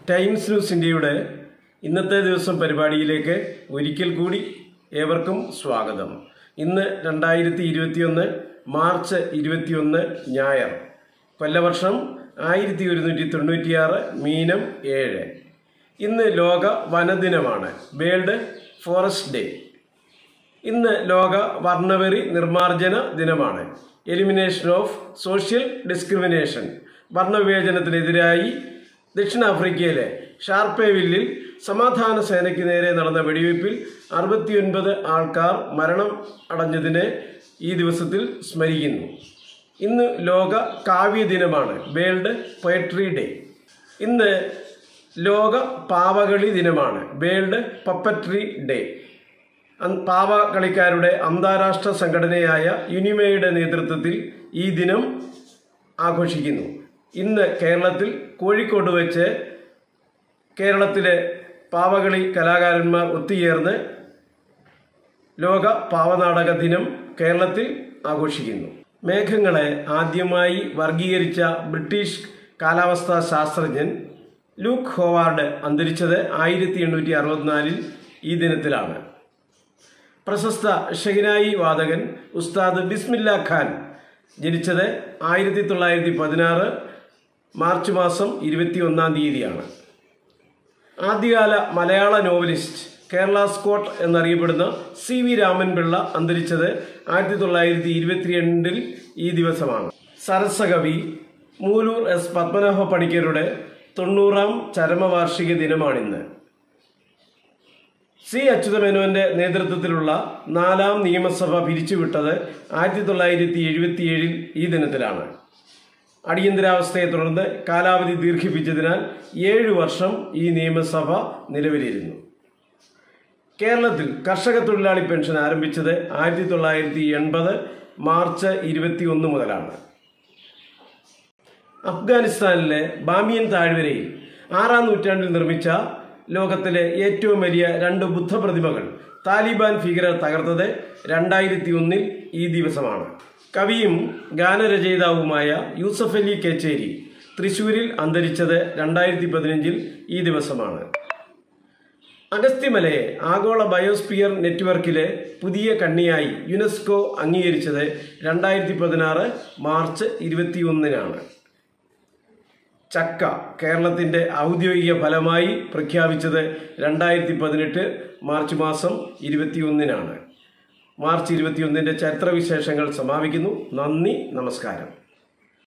times news ഇന്ത്യയുടെ ഇന്നത്തെ ദിവസം പരിപാടിയിലേക്ക് ഒരിക്കൽ കൂടി ഏവർക്കും സ്വാഗതം ഇന്ന് രണ്ടായിരത്തി ഇരുപത്തിയൊന്ന് മാർച്ച് ഇരുപത്തിയൊന്ന് ഞായർ കൊല്ലവർഷം ആയിരത്തി ഒരുന്നൂറ്റി തൊണ്ണൂറ്റിയാറ് മീനം ഏഴ് ഇന്ന് ലോക വനദിനമാണ് വേൾഡ് ഫോറസ്റ്റ് ഡേ ഇന്ന് ലോക വർണ്ണവെറി നിർമ്മാർജ്ജന ദിനമാണ് എലിമിനേഷൻ ഓഫ് സോഷ്യൽ ഡിസ്ക്രിമിനേഷൻ വർണ്ണവിവേചനത്തിനെതിരായി ദക്ഷിണാഫ്രിക്കയിലെ ഷാർപ്പേവില്ലിൽ സമാധാന സേനയ്ക്ക് നേരെ നടന്ന വെടിവയ്പിൽ അറുപത്തിയൊൻപത് ആൾക്കാർ മരണം അടഞ്ഞതിനെ ഈ ദിവസത്തിൽ സ്മരിക്കുന്നു ഇന്ന് ലോക കാവ്യ ദിനമാണ് വേൾഡ് പോയട്രി ഡേ ഇന്ന് ലോക പാവകളി ദിനമാണ് വേൾഡ് പപ്പട്രി ഡേ അൻ- പാവ കളിക്കാരുടെ അന്താരാഷ്ട്ര സംഘടനയായ യുനിമയുടെ നേതൃത്വത്തിൽ ഈ ദിനം ആഘോഷിക്കുന്നു ഇന്ന് കേരളത്തിൽ കോഴിക്കോട് വെച്ച് കേരളത്തിലെ പാവകളി കലാകാരന്മാർ ഒത്തുചേർന്ന് ലോക പാവനാടക ദിനം കേരളത്തിൽ ആഘോഷിക്കുന്നു മേഘങ്ങളെ ആദ്യമായി വർഗീകരിച്ച ബ്രിട്ടീഷ് കാലാവസ്ഥാ ശാസ്ത്രജ്ഞൻ ലൂക്ക് ഹോവാർഡ് അന്തരിച്ചത് ആയിരത്തി എണ്ണൂറ്റി അറുപത്തിനാലിൽ ഈ ദിനത്തിലാണ് പ്രശസ്ത ഷെഹനായി വാദകൻ ഉസ്താദ് ബിസ്മില്ല ഖാൻ ജനിച്ചത് ആയിരത്തി തൊള്ളായിരത്തി പതിനാറ് മാർച്ച് മാസം ഇരുപത്തി ഒന്നാം തീയതിയാണ് ആദ്യകാല മലയാള നോവലിസ്റ്റ് കേരള സ്കോട്ട് എന്നറിയപ്പെടുന്ന സി വി രാമൻപിള്ള അന്തരിച്ചത് ആയിരത്തി തൊള്ളായിരത്തി ഇരുപത്തിരണ്ടിൽ ഈ ദിവസമാണ് സരസകവി മൂലൂർ എസ് പത്മനാഭ പണിക്കരുടെ തൊണ്ണൂറാം ചരമവാർഷിക ദിനമാണിന്ന് സി അച്യുതമേനോന്റെ നേതൃത്വത്തിലുള്ള നാലാം നിയമസഭ പിരിച്ചുവിട്ടത് ആയിരത്തി തൊള്ളായിരത്തി എഴുപത്തിയേഴിൽ ഈ ദിനത്തിലാണ് അടിയന്തരാവസ്ഥയെ തുടർന്ന് കാലാവധി ദീർഘിപ്പിച്ചതിനാൽ ഏഴു വർഷം ഈ നിയമസഭ നിലവിലിരുന്നു കേരളത്തിൽ കർഷക തൊഴിലാളി പെൻഷൻ ആരംഭിച്ചത് ആയിരത്തി തൊള്ളായിരത്തി എൺപത് മാർച്ച് ഇരുപത്തി ഒന്ന് മുതലാണ് അഫ്ഗാനിസ്ഥാനിലെ ബാമിയൻ താഴ്വരയിൽ ആറാം നൂറ്റാണ്ടിൽ നിർമ്മിച്ച ലോകത്തിലെ ഏറ്റവും വലിയ രണ്ട് ബുദ്ധപ്രതിമകൾ താലിബാൻ ഭീകരർ തകർത്തത് രണ്ടായിരത്തി ഒന്നിൽ ഈ ദിവസമാണ് കവിയും ഗാനരചയിതാവുമായ യൂസഫ് അലി കേച്ചേരി തൃശൂരിൽ അന്തരിച്ചത് രണ്ടായിരത്തി പതിനഞ്ചിൽ ഈ ദിവസമാണ് അഗസ്ത്യമലയെ ആഗോള ബയോസ്ഫിയർ നെറ്റ്വർക്കിലെ പുതിയ കണ്ണിയായി യുനെസ്കോ അംഗീകരിച്ചത് രണ്ടായിരത്തി പതിനാറ് മാർച്ച് ഇരുപത്തിയൊന്നിനാണ് ചക്ക കേരളത്തിന്റെ ഔദ്യോഗിക ഫലമായി പ്രഖ്യാപിച്ചത് രണ്ടായിരത്തി പതിനെട്ട് മാർച്ച് മാസം ഇരുപത്തിയൊന്നിനാണ് മാർച്ച് ഇരുപത്തിയൊന്നിന്റെ ചരിത്രവിശേഷങ്ങൾ സമാപിക്കുന്നു നന്ദി നമസ്കാരം